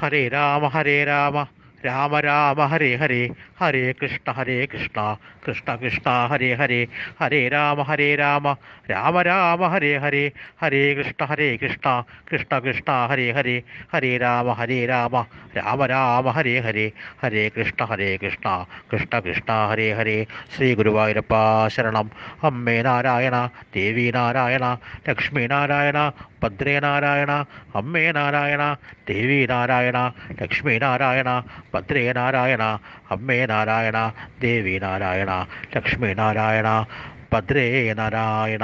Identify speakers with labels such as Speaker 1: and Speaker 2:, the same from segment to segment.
Speaker 1: ഹരേ രാമ ഹരേ രാമ രാമ രാമ ഹരേ ഹരേ ഹരേ കൃഷ്ണ ഹരേ കൃഷ്ണ കൃഷ്ണ കൃഷ്ണ ഹരേ ഹരേ ഹരേ രാമ ഹരേ രാമ രാമ രാമ ഹരേ ഹരേ ഹരേ കൃഷ്ണ ഹരേ കൃഷ്ണ കൃഷ്ണ കൃഷ്ണ ഹരേ ഹരേ ഹരേ രാമ ഹരേ രാമ രാമ രാമ ഹരേ ഹരേ ഹരേ കൃഷ്ണ ഹരേ കൃഷ്ണ കൃഷ്ണ കൃഷ്ണ ഹരേ ഹരേ ശ്രീ ഗുരുവായൂരപ്പ ശരണം അമ്മേ നാരായണ ദേവി നാരായണ ലക്ഷ്മി നാരായണ ഭദ്രേ നാരായണ അമ്മേ നാരായണ ദേവി നാരായണ ലക്ഷ്മി നാരായണ ഭദ്രേ നാരായണ അമ്മേ നാരായണ ദേവി നാരായണ ലക്ഷ്മി നാരായണ ഭദ്രേ നാരായണ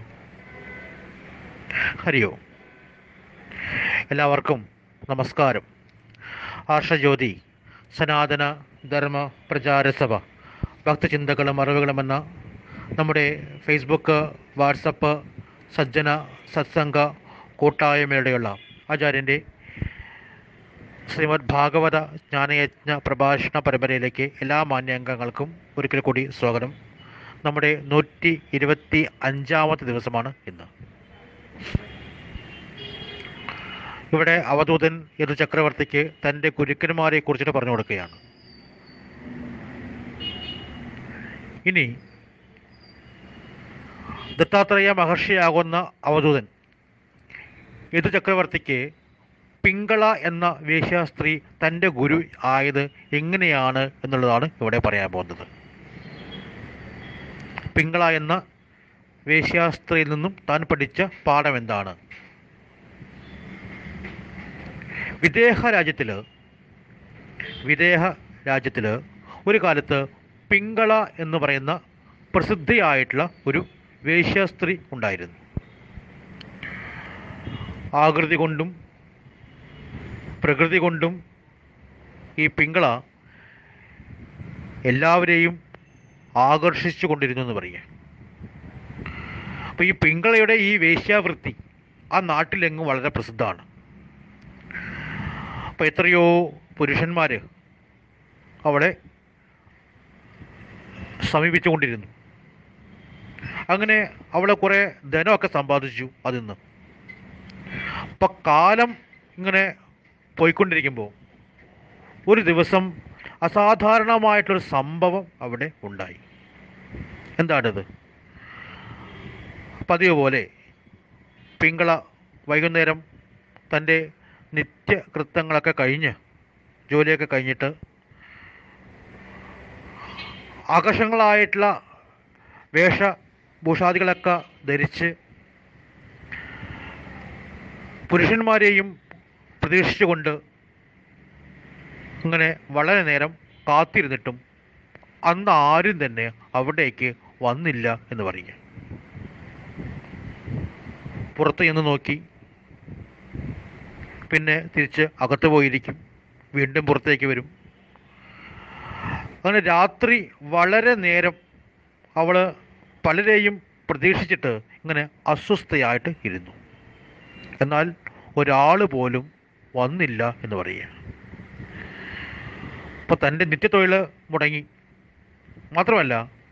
Speaker 1: ഹരിയോ എല്ലാവർക്കും നമസ്കാരം ആർഷജ്യോതി സനാതന ധർമ്മ പ്രചാര സഭ ഭക്തചിന്തകളും അറിവുകളും എന്ന നമ്മുടെ ഫേസ്ബുക്ക് വാട്സപ്പ് സജ്ജന സത്സംഗ കൂട്ടായ്മയുടെയുള്ള ആചാര്യൻ്റെ ശ്രീമദ് ഭാഗവത ജ്ഞാനയജ്ഞ പ്രഭാഷണ പരമ്പരയിലേക്ക് എല്ലാ മാന്യാംഗങ്ങൾക്കും ഒരിക്കൽ കൂടി സ്വാഗതം നമ്മുടെ നൂറ്റി ഇരുപത്തി അഞ്ചാമത്തെ ദിവസമാണ് ഇന്ന് ഇവിടെ അവധൂതൻ യദു ചക്രവർത്തിക്ക് തൻ്റെ ഗുരുക്കന്മാരെ കുറിച്ചിട്ട് പറഞ്ഞു കൊടുക്കുകയാണ് ഇനി ദത്താത്രേയ മഹർഷിയാകുന്ന അവധൂതൻ യദു ചക്രവർത്തിക്ക് പിങ്കള എന്ന വേശ്യാസ്ത്രീ തൻ്റെ ഗുരു ആയത് എങ്ങനെയാണ് എന്നുള്ളതാണ് ഇവിടെ പറയാൻ പോകുന്നത് പിങ്കള എന്ന വേശ്യാസ്ത്രീയിൽ നിന്നും താൻ പഠിച്ച പാഠം എന്താണ് വിദേഹ രാജ്യത്തിൽ വിദേഹ രാജ്യത്തിൽ ഒരു കാലത്ത് പിങ്കള എന്ന് പറയുന്ന പ്രസിദ്ധിയായിട്ടുള്ള ഒരു വേശ്യാസ്ത്രീ ഉണ്ടായിരുന്നു ആകൃതി കൊണ്ടും പ്രകൃതി കൊണ്ടും ഈ പിങ്കള എല്ലാവരെയും ആകർഷിച്ചു കൊണ്ടിരുന്നു എന്ന് പറയാം അപ്പോൾ ഈ പിങ്കളയുടെ ഈ വേശ്യാവൃത്തി ആ നാട്ടിലെങ്ങും വളരെ പ്രസിദ്ധമാണ് അപ്പോൾ എത്രയോ പുരുഷന്മാർ അവളെ സമീപിച്ചു കൊണ്ടിരുന്നു അങ്ങനെ അവളെ കുറേ ധനമൊക്കെ സമ്പാദിച്ചു അതിൽ നിന്ന് അപ്പം കാലം ഇങ്ങനെ പോയിക്കൊണ്ടിരിക്കുമ്പോൾ ഒരു ദിവസം അസാധാരണമായിട്ടൊരു സംഭവം അവിടെ ഉണ്ടായി എന്താണിത് പതിവ് പോലെ പിങ്കള വൈകുന്നേരം തൻ്റെ നിത്യകൃത്യങ്ങളൊക്കെ കഴിഞ്ഞ് ജോലിയൊക്കെ കഴിഞ്ഞിട്ട് ആകർഷങ്ങളായിട്ടുള്ള വേഷഭൂഷാദികളൊക്കെ ധരിച്ച് പുരുഷന്മാരെയും പ്രതീക്ഷിച്ചുകൊണ്ട് ഇങ്ങനെ വളരെ നേരം കാത്തിരുന്നിട്ടും അന്ന് ആരും തന്നെ അവിടേക്ക് വന്നില്ല എന്ന് പറയുക പുറത്ത് ചെന്ന് നോക്കി പിന്നെ തിരിച്ച് അകത്ത് പോയിരിക്കും വീണ്ടും പുറത്തേക്ക് വരും അങ്ങനെ രാത്രി വളരെ നേരം അവൾ പലരെയും പ്രതീക്ഷിച്ചിട്ട് ഇങ്ങനെ അസ്വസ്ഥയായിട്ട് ഇരുന്നു എന്നാൽ ഒരാൾ പോലും വന്നില്ല എന്ന് പറയുക അപ്പോൾ തൻ്റെ നിത്യത്തൊഴിൽ മുടങ്ങി മാത്രമല്ല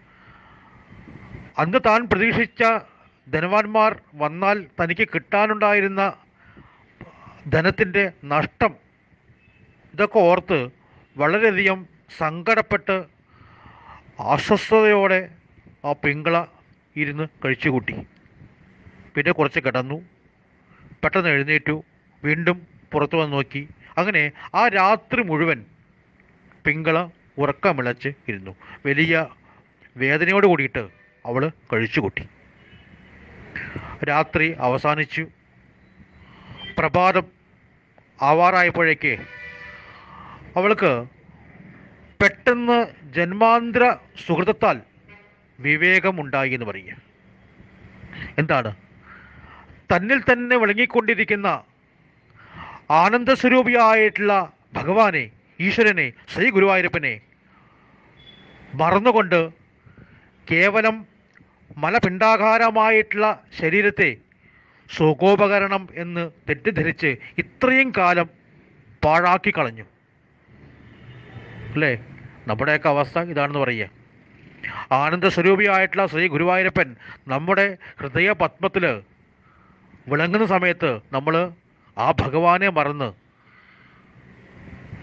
Speaker 1: അന്ന് താൻ പ്രതീക്ഷിച്ച ധനവാന്മാർ വന്നാൽ തനിക്ക് കിട്ടാനുണ്ടായിരുന്ന ധനത്തിൻ്റെ നഷ്ടം ഇതൊക്കെ ഓർത്ത് വളരെയധികം സങ്കടപ്പെട്ട് അസ്വസ്ഥതയോടെ ആ പിങ്കള ഇരുന്ന് കഴിച്ചുകൂട്ടി പിന്നെ കുറച്ച് കിടന്നു പെട്ടെന്ന് എഴുന്നേറ്റു വീണ്ടും പുറത്തു വന്ന് നോക്കി അങ്ങനെ ആ രാത്രി മുഴുവൻ പിങ്കള ഉറക്കമിളച്ച് ഇരുന്നു വലിയ വേദനയോട് കൂടിയിട്ട് അവൾ കഴിച്ചുകൂട്ടി രാത്രി അവസാനിച്ചു പ്രഭാതം ആവാറായപ്പോഴേക്ക് അവൾക്ക് പെട്ടെന്ന് ജന്മാന്തര സുഹൃതത്താൽ വിവേകമുണ്ടായി എന്ന് പറയുക എന്താണ് തന്നിൽ തന്നെ വിളങ്ങിക്കൊണ്ടിരിക്കുന്ന ആനന്ദസ്വരൂപിയായിട്ടുള്ള ഭഗവാനെ ഈശ്വരനെ ശ്രീ ഗുരുവായൂരപ്പനെ മറന്നുകൊണ്ട് കേവലം മലപിണ്ഡാകാരമായിട്ടുള്ള ശരീരത്തെ സുഖോപകരണം എന്ന് തെറ്റിദ്ധരിച്ച് ഇത്രയും കാലം പാഴാക്കി കളഞ്ഞു അല്ലേ നമ്മുടെയൊക്കെ അവസ്ഥ ഇതാണെന്ന് പറയുക ആനന്ദ സ്വരൂപിയായിട്ടുള്ള ശ്രീ ഗുരുവായൂരപ്പൻ നമ്മുടെ ഹൃദയ പത്മത്തിൽ വിളങ്ങുന്ന സമയത്ത് നമ്മൾ ആ ഭഗവാനെ മറന്ന്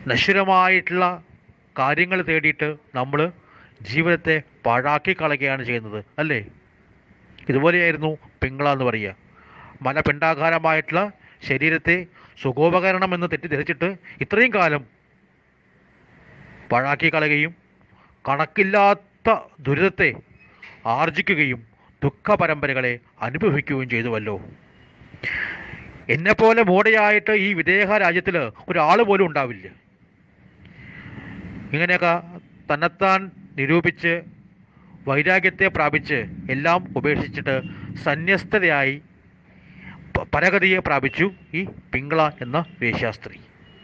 Speaker 1: നശ്വരമായിട്ടുള്ള കാര്യങ്ങൾ തേടിയിട്ട് നമ്മൾ ജീവിതത്തെ പാഴാക്കി കളയുകയാണ് ചെയ്യുന്നത് അല്ലേ ഇതുപോലെയായിരുന്നു പിങ്കള എന്ന് പറയുക മലപിണ്ടാകാരമായിട്ടുള്ള ശരീരത്തെ സുഖോപകരണം എന്ന് തെറ്റിദ്ധരിച്ചിട്ട് ഇത്രയും കാലം പാഴാക്കി കളയുകയും കണക്കില്ലാത്ത ദുരിതത്തെ ആർജിക്കുകയും ദുഃഖ പരമ്പരകളെ അനുഭവിക്കുകയും ചെയ്തുവല്ലോ എന്നെപ്പോലെ മൂടയായിട്ട് ഈ വിദേഹ രാജ്യത്തിൽ ഒരാൾ പോലും ഉണ്ടാവില്ല ഇങ്ങനെയൊക്കെ തന്നെത്താൻ നിരൂപിച്ച് വൈരാഗ്യത്തെ പ്രാപിച്ച് എല്ലാം ഉപേക്ഷിച്ചിട്ട് സന്യസ്തതയായി പ- പരഗതിയെ പ്രാപിച്ചു ഈ പിങ്കള എന്ന വേശ്യാസ്ത്രീ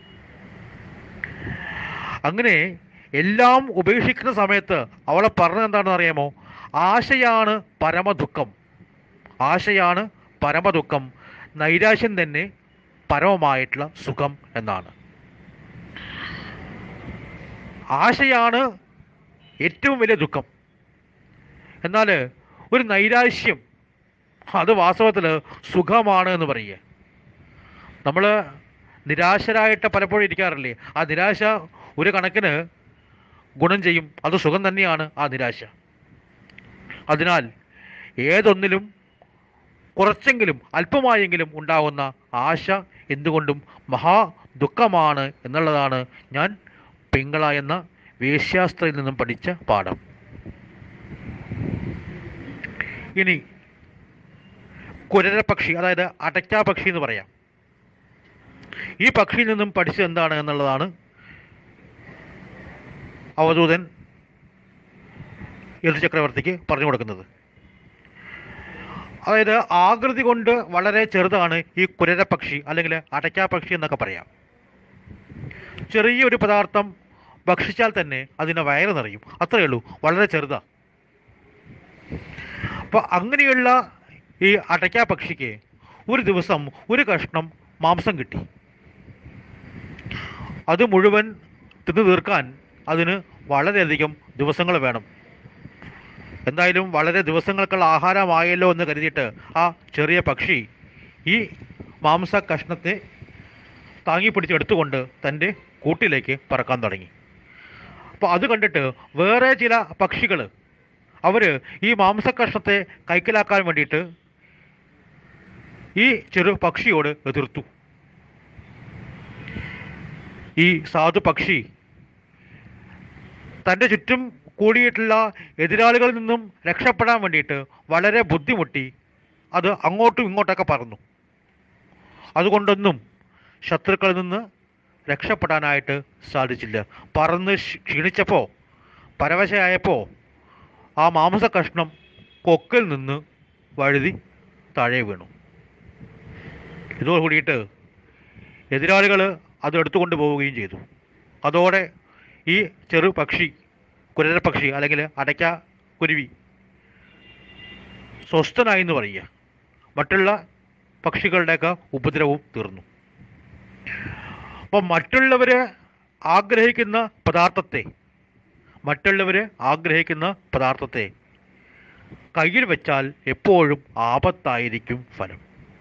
Speaker 1: അങ്ങനെ എല്ലാം ഉപേക്ഷിക്കുന്ന സമയത്ത് അവളെ പറഞ്ഞത് എന്താണെന്ന് അറിയാമോ ആശയാണ് പരമദുഃഖം ആശയാണ് പരമദുഃഖം നൈരാശ്യം തന്നെ പരമമായിട്ടുള്ള സുഖം എന്നാണ് ആശയാണ് ഏറ്റവും വലിയ ദുഃഖം എന്നാൽ ഒരു നൈരാശ്യം അത് വാസ്തവത്തിൽ സുഖമാണ് എന്ന് പറയുക നമ്മൾ നിരാശരായിട്ട് പലപ്പോഴും ഇരിക്കാറില്ലേ ആ നിരാശ ഒരു കണക്കിന് ഗുണം ചെയ്യും അത് സുഖം തന്നെയാണ് ആ നിരാശ അതിനാൽ ഏതൊന്നിലും കുറച്ചെങ്കിലും അല്പമായെങ്കിലും ഉണ്ടാകുന്ന ആശ എന്തുകൊണ്ടും മഹാ ദുഃഖമാണ് എന്നുള്ളതാണ് ഞാൻ പിങ്കള എന്ന വേശ്യാസ്ത്രയിൽ നിന്നും പഠിച്ച പാഠം ഇനി കുരരപക്ഷി അതായത് അടയ്ക്കാ പക്ഷി എന്ന് പറയാം ഈ പക്ഷിയിൽ നിന്നും പഠിച്ചത് എന്താണ് എന്നുള്ളതാണ് അവധൂതൻ യദു ചക്രവർത്തിക്ക് പറഞ്ഞു കൊടുക്കുന്നത് അതായത് ആകൃതി കൊണ്ട് വളരെ ചെറുതാണ് ഈ കുരരപക്ഷി അല്ലെങ്കിൽ അടയ്ക്കാ പക്ഷി എന്നൊക്കെ പറയാം ചെറിയൊരു പദാർത്ഥം ഭക്ഷിച്ചാൽ തന്നെ അതിന് വയറ് നിറയും അത്രയേ ഉള്ളൂ വളരെ ചെറുതാ അപ്പോൾ അങ്ങനെയുള്ള ഈ അടയ്ക്കാ പക്ഷിക്ക് ഒരു ദിവസം ഒരു കഷ്ണം മാംസം കിട്ടി അത് മുഴുവൻ തിന്നു തീർക്കാൻ അതിന് വളരെയധികം ദിവസങ്ങൾ വേണം എന്തായാലും വളരെ ദിവസങ്ങൾക്കുള്ള ആഹാരമായല്ലോ എന്ന് കരുതിയിട്ട് ആ ചെറിയ പക്ഷി ഈ മാംസ കഷ്ണത്തെ താങ്ങി പിടിച്ചെടുത്തുകൊണ്ട് തൻ്റെ കൂട്ടിലേക്ക് പറക്കാൻ തുടങ്ങി അപ്പോൾ അത് കണ്ടിട്ട് വേറെ ചില പക്ഷികൾ അവർ ഈ മാംസക്കഷ്ണത്തെ കൈക്കലാക്കാൻ വേണ്ടിയിട്ട് ഈ ചെറു പക്ഷിയോട് എതിർത്തു ഈ സാധു പക്ഷി തൻ്റെ ചുറ്റും കൂടിയിട്ടുള്ള എതിരാളികളിൽ നിന്നും രക്ഷപ്പെടാൻ വേണ്ടിയിട്ട് വളരെ ബുദ്ധിമുട്ടി അത് അങ്ങോട്ടും ഇങ്ങോട്ടൊക്കെ പറന്നു അതുകൊണ്ടൊന്നും ശത്രുക്കളിൽ നിന്ന് രക്ഷപ്പെടാനായിട്ട് സാധിച്ചില്ല പറന്ന് ക്ഷ- ക്ഷീണിച്ചപ്പോൾ പരവശയായപ്പോൾ ആ മാംസ കഷ്ണം കൊക്കിൽ നിന്ന് വഴുതി താഴെ വീണു ഇതോട് കൂടിയിട്ട് എതിരാളികൾ അത് എടുത്തുകൊണ്ട് പോവുകയും ചെയ്തു അതോടെ ഈ ചെറു പക്ഷി കുരര പക്ഷി അല്ലെങ്കിൽ അടയ്ക്ക കുരുവി സ്വസ്ഥനായി എന്ന് പറയുക മറ്റുള്ള പക്ഷികളുടെയൊക്കെ ഉപദ്രവവും തീർന്നു അപ്പം മറ്റുള്ളവർ ആഗ്രഹിക്കുന്ന പദാർത്ഥത്തെ മറ്റുള്ളവർ ആഗ്രഹിക്കുന്ന പദാർത്ഥത്തെ കയ്യിൽ വെച്ചാൽ എപ്പോഴും ആപത്തായിരിക്കും ഫലം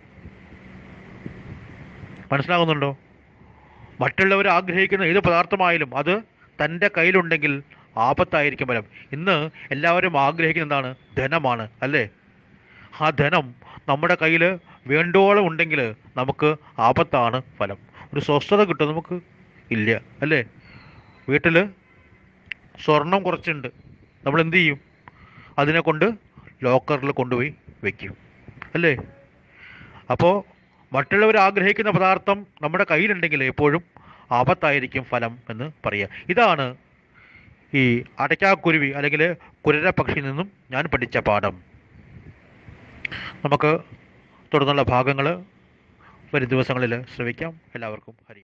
Speaker 1: മനസ്സിലാകുന്നുണ്ടോ മറ്റുള്ളവർ ആഗ്രഹിക്കുന്ന ഏത് പദാർത്ഥമായാലും അത് തൻ്റെ കയ്യിലുണ്ടെങ്കിൽ ആപത്തായിരിക്കും ഫലം ഇന്ന് എല്ലാവരും ആഗ്രഹിക്കുന്ന എന്താണ് ധനമാണ് അല്ലേ ആ ധനം നമ്മുടെ കയ്യിൽ വേണ്ടോളം ഉണ്ടെങ്കിൽ നമുക്ക് ആപത്താണ് ഫലം ഒരു സ്വസ്ഥത കിട്ടും നമുക്ക് ഇല്ല അല്ലേ വീട്ടിൽ സ്വർണം കുറച്ചുണ്ട് നമ്മൾ എന്ത് ചെയ്യും അതിനെ കൊണ്ട് ലോക്കറിൽ കൊണ്ടുപോയി വെക്കും അല്ലേ അപ്പോൾ മറ്റുള്ളവർ ആഗ്രഹിക്കുന്ന പദാർത്ഥം നമ്മുടെ കയ്യിലുണ്ടെങ്കിൽ എപ്പോഴും ആപത്തായിരിക്കും ഫലം എന്ന് പറയുക ഇതാണ് ഈ അടയ്ക്കാക്കുരുവി അല്ലെങ്കിൽ കുരര പക്ഷിയിൽ നിന്നും ഞാൻ പഠിച്ച പാഠം നമുക്ക് തുടർന്നുള്ള ഭാഗങ്ങൾ വരും ദിവസങ്ങളിൽ ശ്രമിക്കാം എല്ലാവർക്കും ഹരി